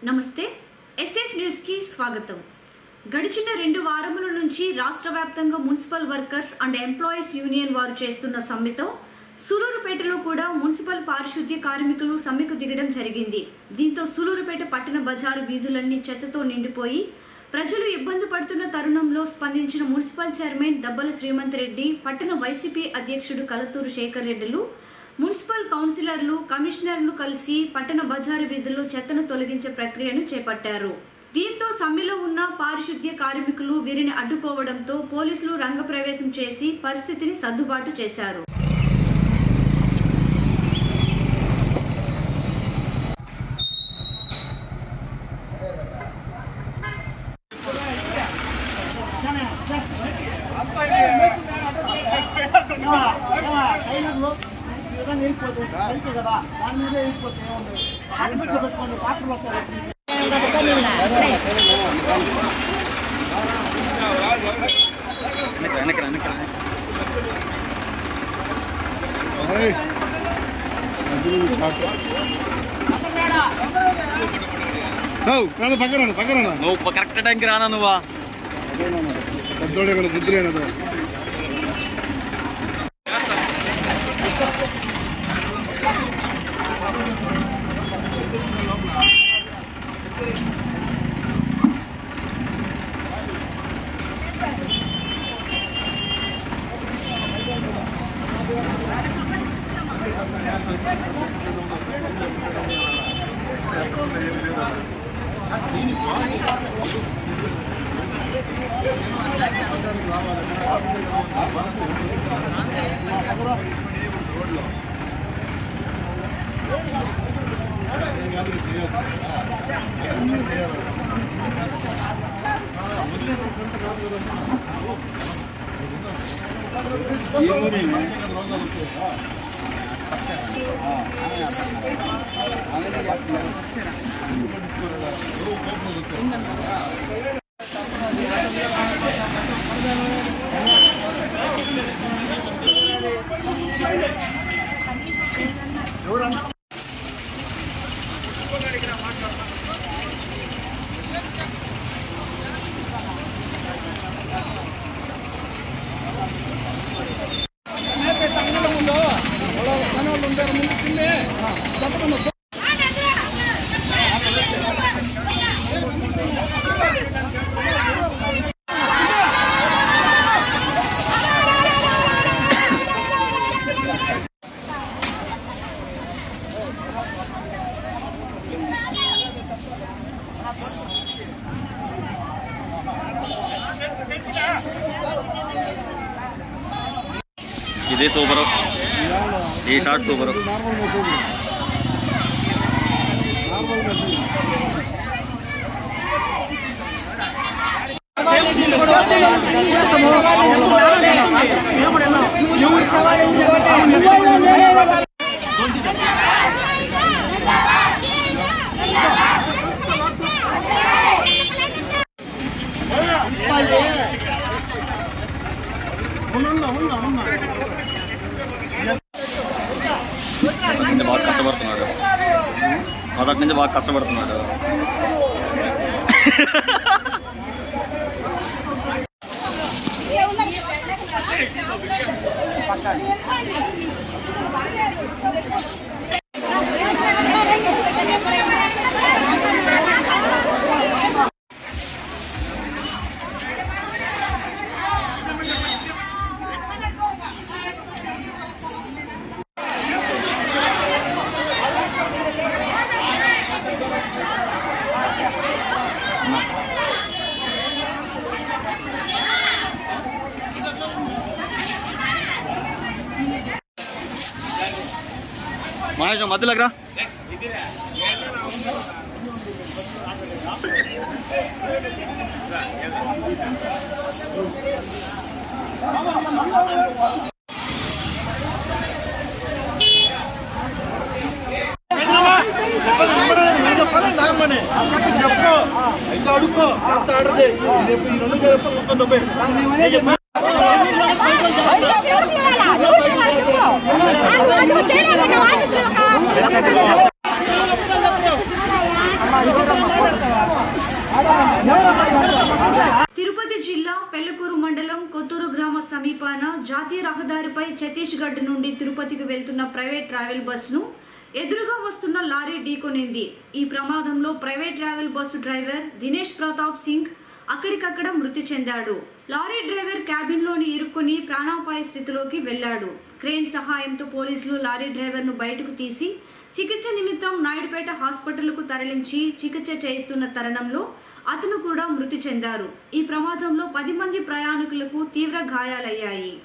నమస్తే ఎస్ఎస్ న్యూస్కి స్వాగతం గడిచిన రెండు వారముల నుంచి రాష్ట్ర వ్యాప్తంగా municipal workers and employees union వారు చేస్తున్న సమ్మెతో సూలూరుపేటలో కూడా మున్సిపల్ పారిశుద్ధ్య కార్మికులు సమ్మెకు దిగడం జరిగింది దీంతో సూలూరుపేట పట్టణ బజారు వీధులన్నీ చెత్తతో నిండిపోయి ప్రజలు ఇబ్బంది పడుతున్న తరుణంలో స్పందించిన మున్సిపల్ చైర్మన్ దబ్బల శ్రీమంత్ రెడ్డి పట్టణ వైసీపీ అధ్యక్షుడు కలతూరు శేఖర్ రెడ్డిలు మున్సిపల్ కౌన్సిలర్లు కమిషనర్లు కలిసి పట్టణ బజారు వీధుల్లో చెత్తను తొలగించే ప్రక్రియను చేపట్టారు దీంతో సమ్మెలో ఉన్న పారిశుద్ధ్య కార్మికులు వీరిని అడ్డుకోవడంతో పోలీసులు రంగప్రవేశం చేసి పరిస్థితిని సర్దుబాటు చేశారు కాదు పక్కన పక్కన నువ్వు కరెక్ట్ టైంకి రానా నువ్వా పెద్దోడే కదా బుద్ధి లేనదు ఇదే సూపర్ ఈ short super normal message normal message నుంచి బాగా కష్టపడుతున్నాడు మొదటి నుంచి బాగా కష్టపడుతున్నాడు మహేష్ మధ్యలోకి రా అడుక్కో ఎంత ఆర్డర్ చేయి రేపు ఈ రెండు చెప్పు మొత్తం డబ్బే చేయలేదు పెళ్లకూరు మండలం కొత్తూరు గ్రామ సమీపాన జాతీయ రహదారిపై ఛత్తీస్గఢ్ నుండి తిరుపతికి వెళ్తున్న ప్రైవేట్ ట్రావెల్ బస్సును ఎదురుగా వస్తున్న లారీ ఢీకొనింది ఈ ప్రమాదంలో private travel bus driver Dinesh Pratap Singh అక్కడికక్కడ మృతి చెందాడు లారీ డ్రైవర్ క్యాబిన్లోని ఇరుక్కుని ప్రాణాపాయ స్థితిలోకి వెళ్లాడు క్రేన్ సహాయంతో పోలీసులు లారీ డ్రైవర్ను బయటకు తీసి చికిత్స నిమిత్తం నాయుడుపేట హాస్పిటల్కు తరలించి చికిత్స చేయిస్తున్న తరుణంలో అతను కూడా మృతి చెందారు ఈ ప్రమాదంలో పది మంది ప్రయాణికులకు తీవ్ర గాయాలయ్యాయి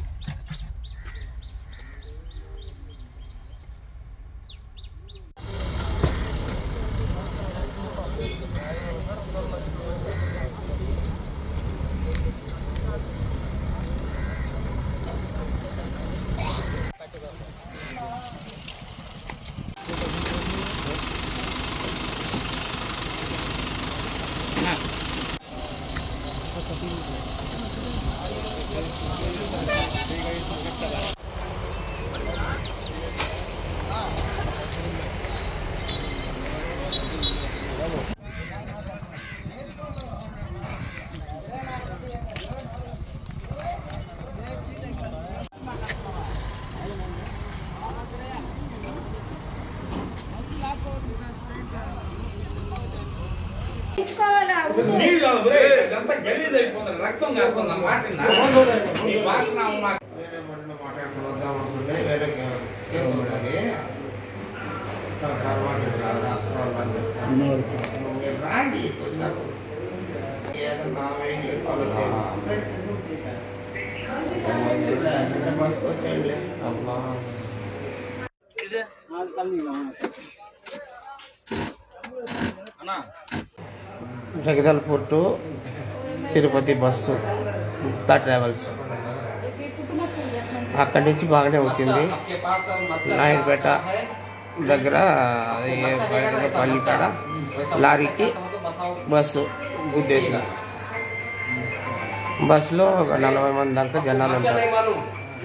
నీళ్ళు కాదు బ్రే. ఇదంతా గలీజ్ అయిపోతుంది రక్తం కారుతుంది అన్నమాట ఈ వాసన అమ్మా వేరే మడిలో మాట్లాడుకుని వద్దాం అనుకుంటే వేరే కేసు ఉన్నది తర్వాత రా- రాసుకోవాలని చెప్తాను మీరు రాండి ఇక్కడికి వచ్చినప్పుడు ఏదో నా వెహికల్ ఫాలో చేయండి బస్కి వచ్చేయండి అబ్బా అన్నా Jagdalpur to Tirupati bus Mukta travels అక్కడి నుంచి బాగానే వచ్చింది నాయుడుపేట దగ్గర ఏ బయట పల్లి కాడ లారీకి బస్సు గుద్దేసింది బస్సులో ఒక నలభై మంది దాకా జనాలు ఉంటారు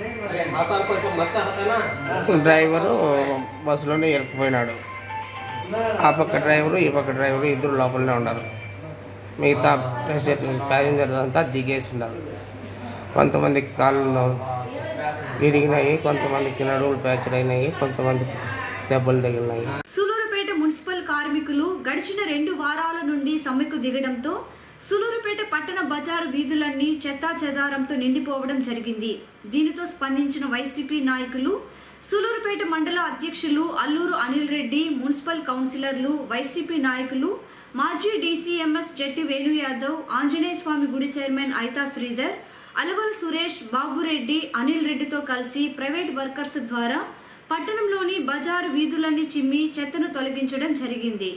డ్రైవరు బస్సులోనే ఇరుక్కుపోయినాడు ఆ పక్క డ్రైవరు ఈ పక్క డ్రైవరు ఇద్దరు లోపలనే ఉన్నారు మిగతా ప్యాసింజర్స్ అంతా దిగేసినారు కొంతమందికి కాళ్ళు విరిగినాయి కొంతమందికి నడువులు ప్యాచర్ అయినాయి కొంతమందికి దెబ్బలు తగిలినాయి సులూరుపేట మున్సిపల్ కార్మికులు గడిచిన రెండు వారాల నుండి సమ్మెకు దిగడంతో సులూరుపేట పట్టణ బజారు వీధులన్నీ చెత్తా చెదారంతో నిండిపోవడం జరిగింది దీనితో స్పందించిన వైసీపీ నాయకులు సులూరుపేట మండల అధ్యక్షులు అల్లూరు అనిల్ రెడ్డి మున్సిపల్ కౌన్సిలర్లు వైసీపీ నాయకులు మాజీ డీసీఎంఎస్ జట్టి వేణు యాదవ్ ఆంజనేయ స్వామి గుడి చైర్మన్ ఐతా శ్రీధర్ అలవల్ సురేష్ బాబురెడ్డి అనిల్ రెడ్డితో కలిసి ప్రైవేట్ వర్కర్స్ ద్వారా పట్టణంలోని బజారు వీధులన్నీ చిమ్మి చెత్తను తొలగించడం జరిగింది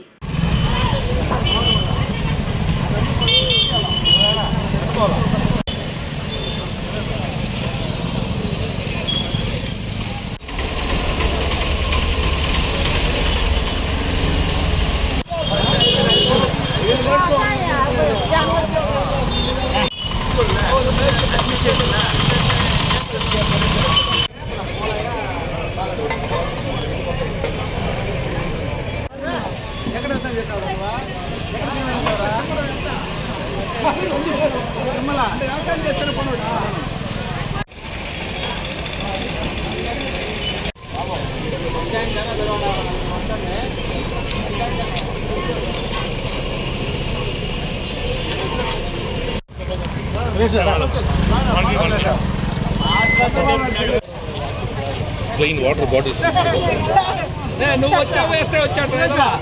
నువ్వు వచ్చావు వేస్తే వచ్చాడు డ్రైవర్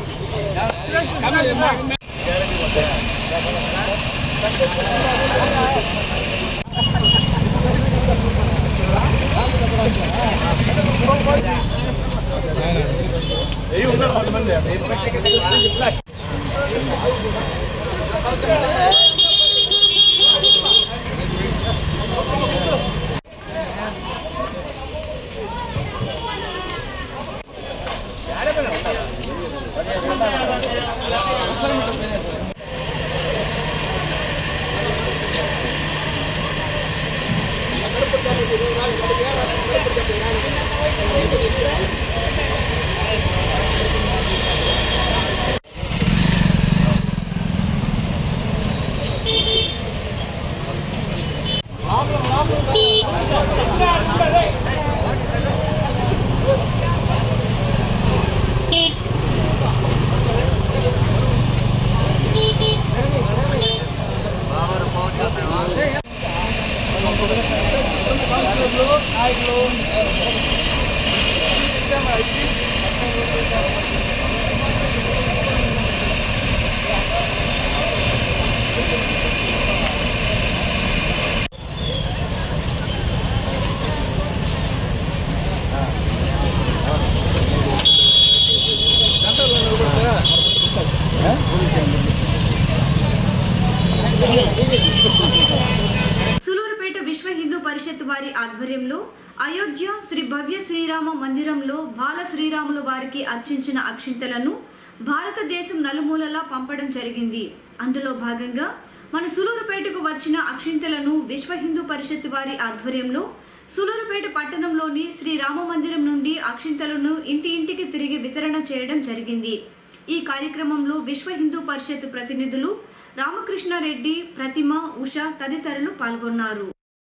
సులూరుపేట విశ్వ హిందూ పరిషత్ వారి ఆధ్వర్యంలో అయోధ్య శ్రీ భవ్య శ్రీరామ మందిరంలో బాల శ్రీరాముల వారికి అర్చించిన అక్షింతలను భారతదేశం నలుమూలలా పంపడం జరిగింది అందులో భాగంగా మన సులూరుపేటకు వచ్చిన అక్షింతలను విశ్వ హిందూ పరిషత్ వారి ఆధ్వర్యంలో సులూరుపేట పట్టణంలోని శ్రీ రామ మందిరం నుండి అక్షింతలను ఇంటి ఇంటికి తిరిగి వితరణ చేయడం జరిగింది ఈ కార్యక్రమంలో విశ్వ హిందూ పరిషత్ ప్రతినిధులు రామకృష్ణారెడ్డి ప్రతిమ ఉష తదితరులు పాల్గొన్నారు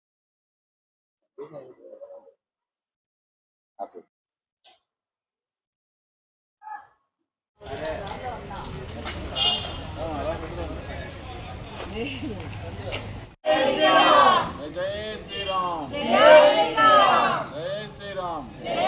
జై శ్రీరామ్ జై శ్రీరామ్ జై శ్రీరామ్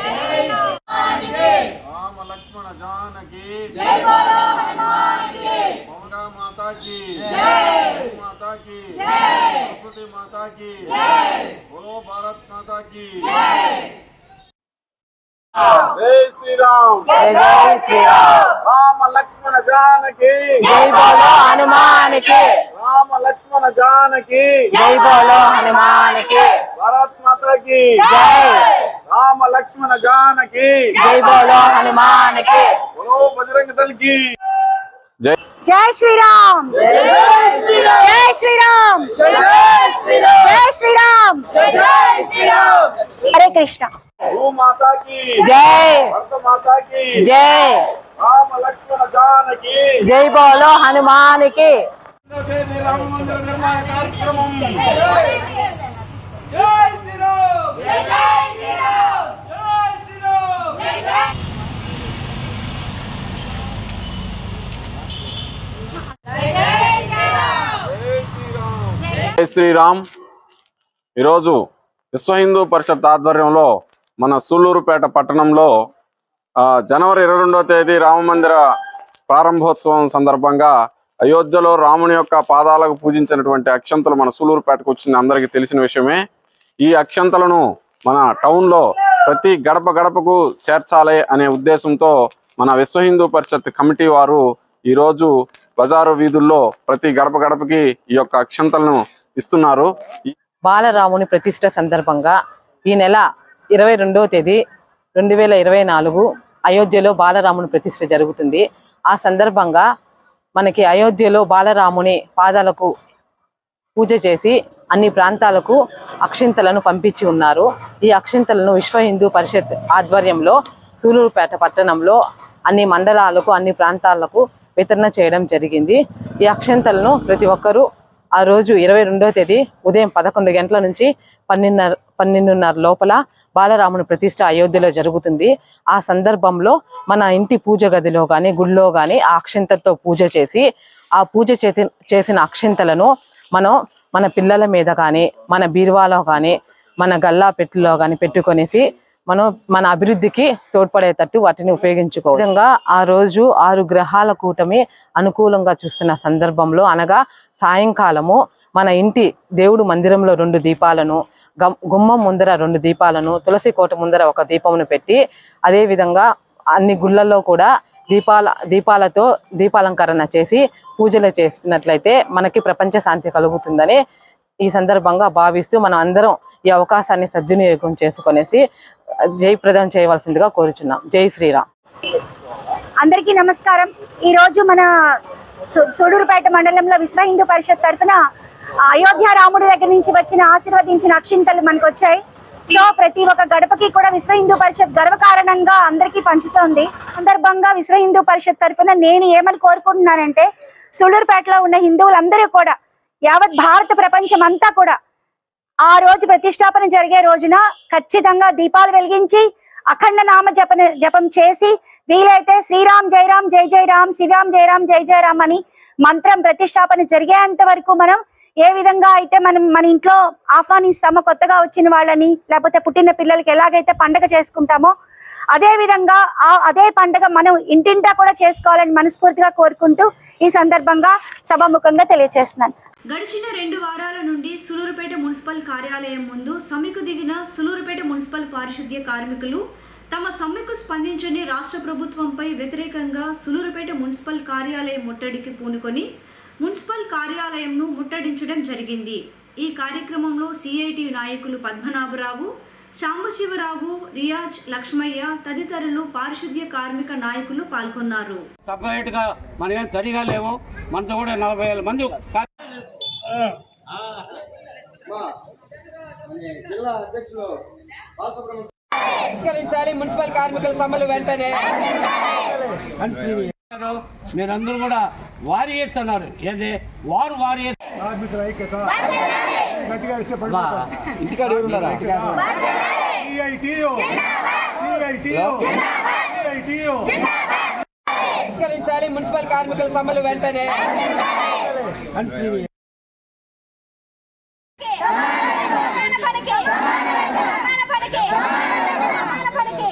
రామ లక్ష్మణ జానకి జై బోలో హనుమాన్ కి పవన మాతా కి జై మాతా కి జై సరస్వతి మాతా కి జై బోలో భారత్ మాతా కి జై జై శ్రీరామ్ జై జై శ్రీరామ్ రామ లక్ష్మణ జానకి జై బోలో హనుమాన్ కి రామ లక్ష్మణ జానకి జై బోలో హనుమాన్ కి భారత్ మాతా కి జై రామ లక్ష్మణ జానకి జై బోలో హనుమాన్ కి బోలో బజరంగ దళ్ కి జై జై శ్రీరామ్ జై శ్రీరామ్ జై శ్రీరామ్ హరే కృష్ణ భూ మాతా కి జై భరత మాతా కి జై రామ లక్ష్మణ జానకి జై బోలో హనుమాన్ కి తేదీ రామ మందిర నిర్మాణ కార్యక్రమం జై శ్రీరామ్ ఈరోజు విశ్వ హిందూ పరిషత్ ఆధ్వర్యంలో మన సూళ్ళూరుపేట పట్టణంలో ఆ, జనవరి ఇరవై రెండవ తేదీ రామ మందిర ప్రారంభోత్సవం సందర్భంగా అయోధ్యలో రాముని యొక్క పాదాలకు పూజించినటువంటి అక్షంతలు మన సూళ్ళూరుపేటకు వచ్చింది అందరికీ తెలిసిన విషయమే ఈ అక్షంతలను మన టౌన్లో ప్రతి గడప గడపకు చేర్చాలి అనే ఉద్దేశంతో మన విశ్వ హిందూ పరిషత్ కమిటీ వారు ఈరోజు బజారు వీధుల్లో ప్రతి గడప గడపకి ఈ యొక్క అక్షంతలను ఇస్తున్నారు ఈ- బాలరాముని ప్రతిష్ట సందర్భంగా ఈ నెల ఇరవై రెండవ తేదీ రెండు వేల ఇరవై నాలుగు అయోధ్యలో బాలరాముని ప్రతిష్ట జరుగుతుంది ఆ సందర్భంగా మనకి అయోధ్యలో బాలరాముని పాదాలకు పూజ చేసి అన్ని ప్రాంతాలకు అక్షింతలను పంపించి ఉన్నారు ఈ అక్షింతలను విశ్వ హిందూ పరిషత్ ఆధ్వర్యంలో సూలూరుపేట పట్టణంలో అన్ని మండలాలకు అన్ని ప్రాంతాలకు వితరణ చేయడం జరిగింది ఈ అక్షింతలను ప్రతి ఒక్కరూ ఆ రోజు ఇరవై రెండవ తేదీ ఉదయం పదకొండు గంటల నుంచి పన్నెండున్నర పన్నెండున్నర లోపల బాలరాముని ప్రతిష్ట అయోధ్యలో జరుగుతుంది ఆ సందర్భంలో మన ఇంటి పూజ గదిలో కానీ గుడిలో కానీ ఆ అక్షింతలతో పూజ చేసి ఆ పూజ చేసి చేసిన అక్షింతలను మనం మన పిల్లల మీద కానీ మన బీరువాలో కానీ మన గల్లా పెట్టిలో కానీ పెట్టుకొనేసి మనం మన అభివృద్ధికి తోడ్పడేటట్టు వాటిని ఉపయోగించుకో విధంగా ఆ రోజు ఆరు గ్రహాల కూటమి అనుకూలంగా చూస్తున్న సందర్భంలో అనగా సాయంకాలము మన ఇంటి దేవుడు మందిరంలో రెండు దీపాలను గమ్- గుమ్మం ముందర రెండు దీపాలను తులసి కోట ముందర ఒక దీపమును పెట్టి అదే విధంగా అన్ని గుళ్ళల్లో కూడా దీపాల దీపాలతో దీపాలంకరణ చేసి పూజలు చేసినట్లయితే మనకి ప్రపంచ శాంతి కలుగుతుందని ఈ సందర్భంగా భావిస్తూ మనం అందరం ఈ అవకాశాన్ని సద్వినియోగం చేసుకొనేసి జయప్రదం చేయవలసిందిగా కోరుచున్నాం జై శ్రీరామ్ అందరికీ నమస్కారం ఈ రోజు మన సు- సూడూరుపేట మండలంలో విశ్వ హిందూ పరిషత్ తరఫున అయోధ్య రాముడి దగ్గర నుంచి వచ్చిన ఆశీర్వదించిన అక్షింతలు మనకు వచ్చాయి సో ప్రతి ఒక్క గడపకి కూడా విశ్వ హిందూ పరిషత్ గర్వకారణంగా అందరికీ పంచుతోంది సందర్భంగా విశ్వ హిందూ పరిషత్ తరఫున నేను ఏమని కోరుకుంటున్నానంటే సూళ్ళూరుపేటలో ఉన్న హిందువులందరూ కూడా యావత్ భారత ప్రపంచం అంతా కూడా ఆ రోజు ప్రతిష్టాపన జరిగే రోజున ఖచ్చితంగా దీపాలు వెలిగించి అఖండ నామ జపన జపం చేసి వీలైతే శ్రీరామ్ జయరామ్ జై జై రామ్ శ్రీరామ్ జయరామ్ జై జై రామ్ అని మంత్రం ప్రతిష్టాపన జరిగేంత వరకు మనం ఏ విధంగా అయితే మనం మన ఇంట్లో ఆహ్వానిస్తామో కొత్తగా వచ్చిన వాళ్ళని లేకపోతే పుట్టిన పిల్లలకి ఎలాగైతే పండగ చేసుకుంటామో అదే విధంగా ఆ అదే పండగ మనం ఇంటింటా కూడా చేసుకోవాలని మనస్ఫూర్తిగా కోరుకుంటూ ఈ సందర్భంగా సభాముఖంగా తెలియజేస్తున్నాను గడిచిన రెండు వారాల నుండి సులూరుపేట మున్సిపల్ కార్యాలయం ముందు సమ్మెకు దిగిన సులూరుపేట మున్సిపల్ పారిశుద్ధ్య కార్మికులు తమ సమ్మెకు స్పందించని రాష్ట్ర ప్రభుత్వంపై వ్యతిరేకంగా సులూరుపేట మున్సిపల్ కార్యాలయం ముట్టడికి పూనుకొని మున్సిపల్ కార్యాలయంను ముట్టడించడం జరిగింది ఈ కార్యక్రమంలో సిఐటి నాయకులు పద్మనాభరావు శాంబశివరావు రియాజ్ లక్ష్మయ్య తదితరులు పారిశుద్ధ్య కార్మిక నాయకులు పాల్గొన్నారు సపరేట్ గా మనం ఏం తడిగా లేవు మనతో కూడా నలభై వేల మంది కా- జిల్లా అధ్యక్షులు బాలసుబ్రహ్మణ్యం పరిష్కరించాలి మున్సిపల్ కార్మికుల సమ్మెలు వెంటనే మీరందరూ కూడా వారియర్స్ అన్నారు ఏది వారు వారియర్స్ కార్మికుల ఐక్యత గట్టిగా ఇస్తే బా. ఇంటికాడ ఎవరు ఉన్నారా పరిష్కరించాలి మున్సిపల్ కార్మికుల సమ్మెలు వెంటనే సమాన పనికి సమాన పనికి సమాన పనికి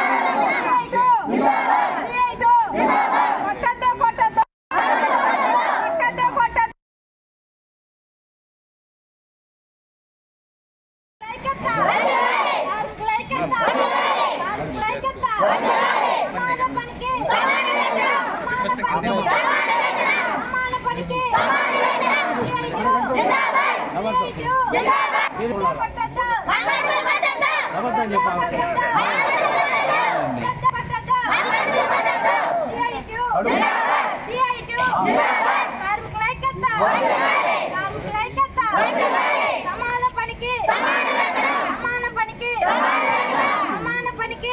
సిఐటు కొట్టద్దు కొట్టద్దు కొట్టద్దు కొట్టద్దు అబద్ధం చెప్పావు సమాన పనికి సమాన పనికి సమాన పనికి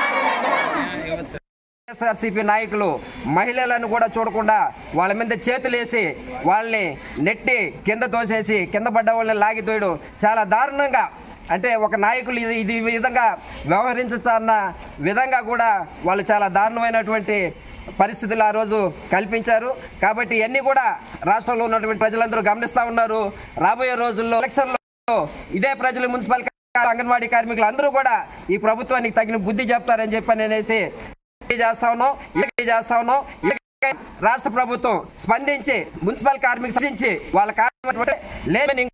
వైఎస్ఆర్సీపీ నాయకులు మహిళలను కూడా చూడకుండా వాళ్ళ మీద చేతులేసి వాళ్ళని నెట్టి కింద తోసేసి కింద పడ్డ వాళ్ళని లాగి తోయడం చాలా దారుణంగా అంటే ఒక నాయకులు ఇది ఇది ఈ విధంగా వ్యవహరించచ్చన్న విధంగా కూడా వాళ్ళు చాలా దారుణమైనటువంటి పరిస్థితులు ఆ రోజు కల్పించారు కాబట్టి ఇవన్నీ కూడా రాష్ట్రంలో ఉన్నటువంటి ప్రజలందరూ గమనిస్తూ ఉన్నారు రాబోయే రోజుల్లో ఎలక్షన్లో ఇదే ప్రజలు మున్సిపల్ అంగన్వాడీ కార్మికులు అందరూ కూడా ఈ ప్రభుత్వానికి తగిన బుద్ధి చెప్తారని చెప్పి అనేసి చేస్తా ఉన్నాం ఇలాగే చేస్తా ఉన్నాం ఇలాగే రాష్ట్ర ప్రభుత్వం స్పందించి మున్సిపల్ కార్మికులు స్పందించి వాళ్ళ కార్మికులు లేమని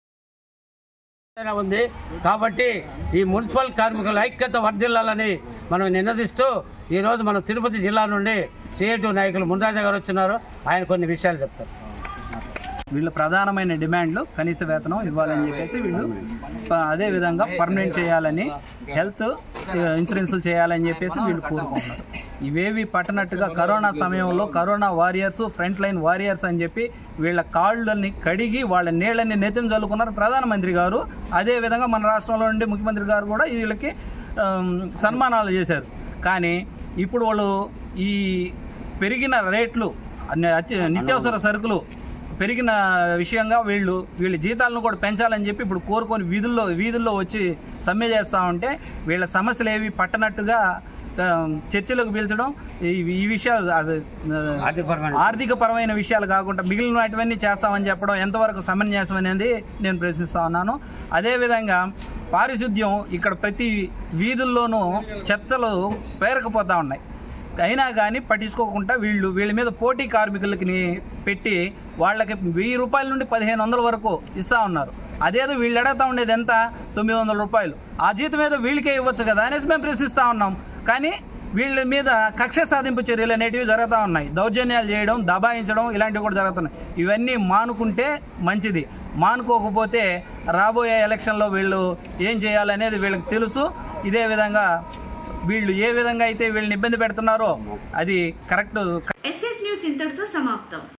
ఉంది కాబట్టి ఈ మున్సిపల్ కార్మికుల ఐక్యత వర్ధిల్లాలని మనం నినదిస్తూ ఈ రోజు మన తిరుపతి జిల్లా నుండి సిఐటి నాయకులు మున్రాజా గారు వచ్చినారు ఆయన కొన్ని విషయాలు చెప్తారు వీళ్ళ ప్రధానమైన డిమాండ్లు కనీస వేతనం ఇవ్వాలని చెప్పేసి వీళ్ళు ప- అదే విధంగా పర్మనెంట్ చేయాలని హెల్త్ ఇన్సూరెన్స్లు చేయాలని చెప్పేసి వీళ్ళు కోరుకుంటున్నారు ఇవేవి పట్టనట్టుగా కరోనా సమయంలో corona warriors front line warriors అని చెప్పి వీళ్ళ కాళ్ళని కడిగి వాళ్ళ నీళ్ళని నెత్తిన చల్లుకున్నారు ప్రధానమంత్రి గారు అదే విధంగా మన రాష్ట్రంలో ఉండే ముఖ్యమంత్రి గారు కూడా వీళ్ళకి ఆమ్, సన్మానాలు చేశారు కానీ ఇప్పుడు వాళ్ళు ఈ పెరిగిన రేట్లు అన్ని అత్య- నిత్యావసర సరుకులు పెరిగిన విషయంగా వీళ్ళు వీళ్ళ జీతాలను కూడా పెంచాలని చెప్పి ఇప్పుడు కోరుకొని వీధుల్లో వీధుల్లో వచ్చి సమ్మె చేస్తూ ఉంటే వీళ్ళ సమస్యలు ఏవి పట్టనట్టుగా ఆ, చర్చలకు పిలిచడం ఈ ఈ విషయాలు అది, ఆ, ఆర్థిక పరమైన విషయాలు కాకుండా మిగిలిన వాటివన్నీ చేస్తామని చెప్పడం ఎంతవరకు సమంజసం అనేది నేను ప్రశ్నిస్తా ఉన్నాను అదేవిధంగా పారిశుద్ధ్యం ఇక్కడ ప్రతి వీధుల్లోనూ చెత్తలు పేరకపోతూ ఉన్నాయి అయినా కానీ పట్టించుకోకుండా వీళ్ళు వీళ్ళ మీద పోటీ కార్మికులకి పెట్టి వాళ్ళకి వెయ్యి రూపాయల నుండి పదిహేను వందల వరకు ఇస్తా ఉన్నారు అదేదో వీళ్ళు అడుగుతా ఉండేది ఎంత తొమ్మిది వందల రూపాయలు ఆ జీతం ఏదో వీళ్ళకే ఇవ్వచ్చు కదా అనేసి మేము ప్రశ్నిస్తా ఉన్నాం కానీ వీళ్ళ మీద కక్ష సాధింపు చర్యలు అనేటివి జరుగుతూ ఉన్నాయి దౌర్జన్యాలు చేయడం దబాయించడం ఇలాంటివి కూడా జరుగుతున్నాయి ఇవన్నీ మానుకుంటే మంచిది మానుకోకపోతే రాబోయే ఎలక్షన్లో వీళ్ళు ఏం చేయాలనేది వీళ్ళకి తెలుసు ఇదే విధంగా వీళ్ళు ఏ విధంగా అయితే వీళ్ళని ఇబ్బంది పెడుతున్నారో అది కరెక్ట్ ఎస్ఎస్ న్యూస్ ఇంతటితో సమాప్తం